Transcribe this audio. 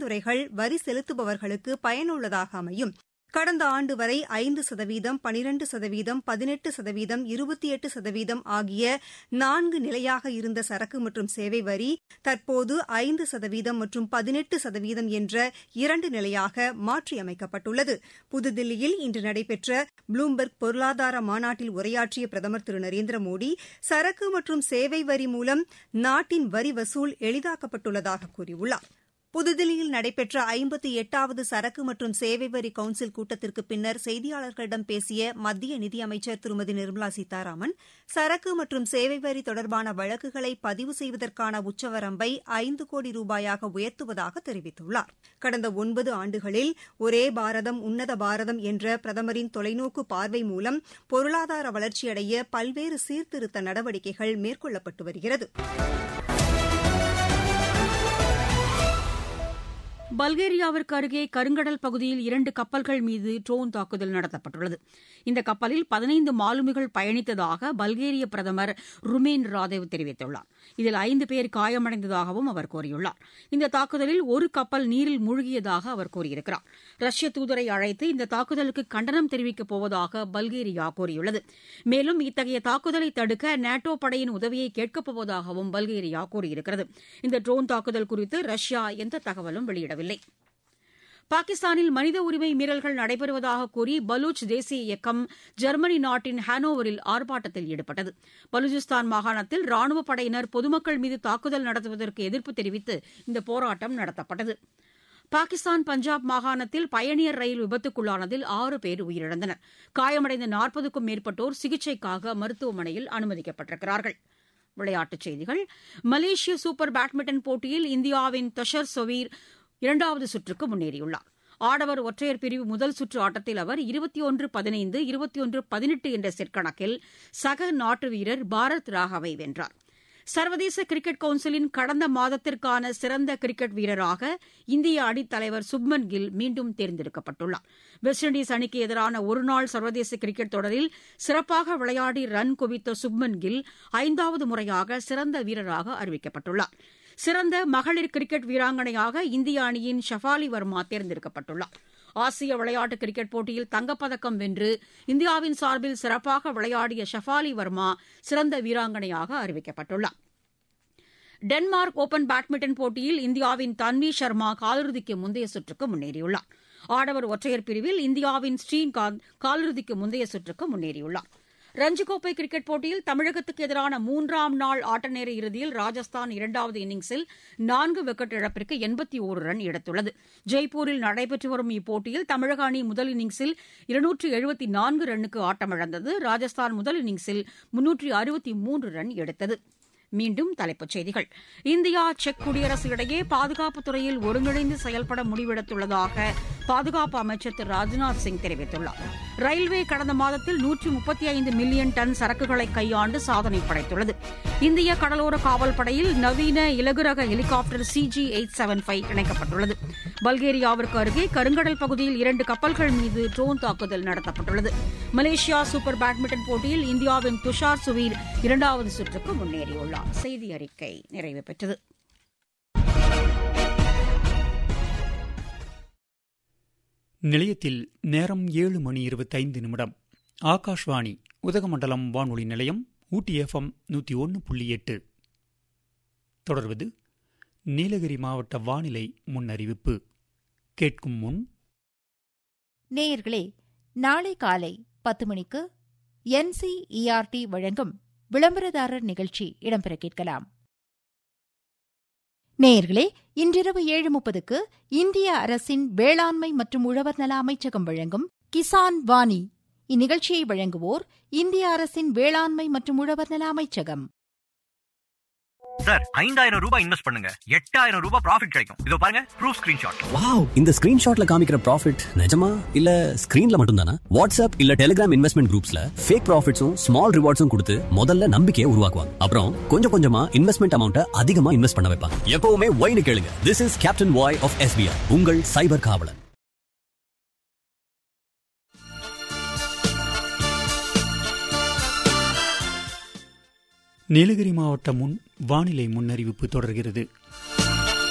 நடைமுறைகள் வரி செலுத்துபவர்களுக்கு பயனுள்ளதாக அமையும் கடந்த ஆண்டு வரை ஐந்து சதவீதம் பனிரண்டு சதவீதம் பதினெட்டு சதவீதம் இருபத்தி எட்டு சதவீதம் ஆகிய நான்கு நிலையாக இருந்த சரக்கு மற்றும் சேவை வரி தற்போது ஐந்து சதவீதம் மற்றும் பதினெட்டு சதவீதம் என்ற இரண்டு நிலையாக மாற்றியமைக்கப்பட்டுள்ளது புதுதில்லியில் இன்று நடைபெற்ற ப்ளூம்பெர்க் பொருளாதார மாநாட்டில் உரையாற்றிய பிரதமர் திரு நரேந்திர மோடி சரக்கு மற்றும் சேவை வரி மூலம் நாட்டின் வரி வசூல் எளிதாக்கப்பட்டுள்ளதாக கூறியுள்ளார் புதுதில்லியில் நடைபெற்ற ஐம்பத்தி எட்டாவது சரக்கு மற்றும் சேவை வரி கவுன்சில் கூட்டத்திற்கு பின்னர் செய்தியாளர்களிடம் பேசிய மத்திய நிதியமைச்சர் திருமதி நிர்மலா சீதாராமன் சரக்கு மற்றும் சேவை வரி தொடர்பான வழக்குகளை பதிவு செய்வதற்கான உச்சவரம்பை ஐந்து கோடி ரூபாயாக உயர்த்துவதாக தெரிவித்துள்ளார் கடந்த ஒன்பது ஆண்டுகளில் ஒரே பாரதம் உன்னத பாரதம் என்ற பிரதமரின் தொலைநோக்கு பார்வை மூலம் பொருளாதார வளர்ச்சியடைய பல்வேறு சீர்திருத்த நடவடிக்கைகள் மேற்கொள்ளப்பட்டு வருகிறது பல்கேரியாவிற்கு அருகே கருங்கடல் பகுதியில் இரண்டு கப்பல்கள் மீது ட்ரோன் தாக்குதல் நடத்தப்பட்டுள்ளது இந்த கப்பலில் பதினைந்து மாலுமிகள் பயணித்ததாக பல்கேரிய பிரதமர் ருமேன் ராதேவ் தெரிவித்துள்ளார் இதில் ஐந்து பேர் காயமடைந்ததாகவும் அவர் கூறியுள்ளார் இந்த தாக்குதலில் ஒரு கப்பல் நீரில் மூழ்கியதாக அவர் கூறியிருக்கிறார் ரஷ்ய தூதரை அழைத்து இந்த தாக்குதலுக்கு கண்டனம் தெரிவிக்கப் போவதாக பல்கேரியா கூறியுள்ளது மேலும் இத்தகைய தாக்குதலை தடுக்க நேட்டோ படையின் உதவியை கேட்கப் போவதாகவும் பல்கேரியா கூறியிருக்கிறது இந்த ட்ரோன் தாக்குதல் குறித்து ரஷ்யா எந்த தகவலும் வெளியிடவில்லை வெளியிடவில்லை பாகிஸ்தானில் மனித உரிமை மீறல்கள் நடைபெறுவதாக கூறி பலூச் தேசிய இயக்கம் ஜெர்மனி நாட்டின் ஹானோவரில் ஆர்ப்பாட்டத்தில் ஈடுபட்டது பலூச்சிஸ்தான் மாகாணத்தில் ராணுவப் படையினர் பொதுமக்கள் மீது தாக்குதல் நடத்துவதற்கு எதிர்ப்பு தெரிவித்து இந்த போராட்டம் நடத்தப்பட்டது பாகிஸ்தான் பஞ்சாப் மாகாணத்தில் பயணியர் ரயில் விபத்துக்குள்ளானதில் ஆறு பேர் உயிரிழந்தனர் காயமடைந்த நாற்பதுக்கும் மேற்பட்டோர் சிகிச்சைக்காக மருத்துவமனையில் அனுமதிக்கப்பட்டிருக்கிறார்கள் விளையாட்டுச் செய்திகள் மலேசிய சூப்பர் பேட்மிண்டன் போட்டியில் இந்தியாவின் தஷர் சொவீர் இரண்டாவது சுற்றுக்கு முன்னேறியுள்ளார் ஆடவர் ஒற்றையர் பிரிவு முதல் சுற்று ஆட்டத்தில் அவர் இருபத்தி ஒன்று பதினைந்து இருபத்தி ஒன்று பதினெட்டு என்ற செட் கணக்கில் சக நாட்டு வீரர் பாரத் ராகவை வென்றார் சர்வதேச கிரிக்கெட் கவுன்சிலின் கடந்த மாதத்திற்கான சிறந்த கிரிக்கெட் வீரராக இந்திய அணித் தலைவர் சுப்மன் கில் மீண்டும் தேர்ந்தெடுக்கப்பட்டுள்ளார் வெஸ்ட் இண்டீஸ் அணிக்கு எதிரான ஒருநாள் சர்வதேச கிரிக்கெட் தொடரில் சிறப்பாக விளையாடி ரன் குவித்த சுப்மன் கில் ஐந்தாவது முறையாக சிறந்த வீரராக அறிவிக்கப்பட்டுள்ளார் சிறந்த மகளிர் கிரிக்கெட் வீராங்கனையாக இந்திய அணியின் ஷஃபாலி வர்மா தேர்ந்தெடுக்கப்பட்டுள்ளார் ஆசிய விளையாட்டு கிரிக்கெட் போட்டியில் தங்கப்பதக்கம் வென்று இந்தியாவின் சார்பில் சிறப்பாக விளையாடிய ஷஃபாலி வர்மா சிறந்த வீராங்கனையாக அறிவிக்கப்பட்டுள்ளார் டென்மார்க் ஓபன் பேட்மிண்டன் போட்டியில் இந்தியாவின் தன்வி சர்மா காலிறுதிக்கு முந்தைய சுற்றுக்கு முன்னேறியுள்ளார் ஆடவர் ஒற்றையர் பிரிவில் இந்தியாவின் ஸ்ரீகாந்த் காலிறுதிக்கு முந்தைய சுற்றுக்கு முன்னேறியுள்ளார் ரஞ்சிக்கோப்பை கிரிக்கெட் போட்டியில் தமிழகத்துக்கு எதிரான மூன்றாம் நாள் ஆட்டநேர இறுதியில் ராஜஸ்தான் இரண்டாவது இன்னிங்ஸில் நான்கு விக்கெட் இழப்பிற்கு எண்பத்தி ஒரு ரன் எடுத்துள்ளது ஜெய்ப்பூரில் நடைபெற்று வரும் இப்போட்டியில் தமிழக அணி முதல் இன்னிங்ஸில் இருநூற்று எழுபத்தி நான்கு ரன்னுக்கு ஆட்டமிழந்தது ராஜஸ்தான் முதல் இன்னிங்ஸில் முன்னூற்று அறுபத்தி மூன்று ரன் எடுத்தது மீண்டும் தலைப்புச் செய்திகள் இந்தியா செக் குடியரசு இடையே பாதுகாப்புத் துறையில் ஒருங்கிணைந்து செயல்பட முடிவெடுத்துள்ளதாக பாதுகாப்பு அமைச்சர் திரு ராஜ்நாத் சிங் தெரிவித்துள்ளார் ரயில்வே கடந்த மாதத்தில் நூற்றி முப்பத்தி ஐந்து மில்லியன் டன் சரக்குகளை கையாண்டு சாதனை படைத்துள்ளது இந்திய கடலோர காவல் படையில் நவீன இலகுரக helicopter CG eight seven five இணைக்கப்பட்டுள்ளது பல்கேரியாவிற்கு அருகே கருங்கடல் பகுதியில் இரண்டு கப்பல்கள் மீது ட்ரோன் தாக்குதல் நடத்தப்பட்டுள்ளது மலேசியா சூப்பர் பேட்மிண்டன் போட்டியில் இந்தியாவின் துஷார் சுவீர் இரண்டாவது சுற்றுக்கு முன்னேறியுள்ளார் செய்தி அறிக்கை நிறைவு பெற்றது நிலையத்தில் நேரம் ஏழு மணி இருபத்தைந்து நிமிடம் ஆகாஷ்வாணி உதகமண்டலம் வானொலி நிலையம் ஊட்டி எஃப்எம் நூற்றி ஒன்று புள்ளி எட்டு தொடர்வது நீலகிரி மாவட்ட வானிலை முன்னறிவிப்பு கேட்கும் முன் நேயர்களே நாளை காலை பத்து மணிக்கு என்சிஇஆர்டி வழங்கும் விளம்பரதாரர் நிகழ்ச்சி இடம்பெற கேட்கலாம் நேயர்களே இன்றிரவு ஏழு முப்பதுக்கு இந்திய அரசின் வேளாண்மை மற்றும் உழவர் நல அமைச்சகம் வழங்கும் கிசான் வாணி இந்நிகழ்ச்சியை வழங்குவோர் இந்திய அரசின் வேளாண்மை மற்றும் உழவர் நல அமைச்சகம் சார் ஐந்தாயிரம் ரூபாய் இன்வெஸ்ட் பண்ணுங்க எட்டாயிரம் ரூபாய் ப்ராஃபிட் கிடைக்கும் இதோ பாருங்க ப்ரூஃப் ஸ்கிரீன்ஷாட் வாவ் இந்த ஸ்கிரீன்ஷாட்ல காமிக்கிற ப்ராஃபிட் நிஜமா இல்ல ஸ்கிரீன்ல மட்டும் தானா வாட்ஸ்அப் இல்ல டெலிகிராம் இன்வெஸ்ட்மெண்ட் குரூப்ஸ்ல ஃபேக் ப்ராஃபிட்ஸும் ஸ்மால் ரிவார்ட்ஸும் கொடுத்து முதல்ல நம்பிக்கையை உருவாக்குவாங்க அப்புறம் கொஞ்சம் கொஞ்சமா இன்வெஸ்ட்மெண்ட் அமௌண்ட்டை அதிகமா இன்வெஸ்ட் பண்ண வைப்பாங்க எப்பவுமே ஒய்னு கேளுங்க this is captain why of SBI உங்கள் சைபர் காவலன் நீலகிரி மாவட்ட முன் வானிலை முன்னறிவிப்பு தொடர்கிறது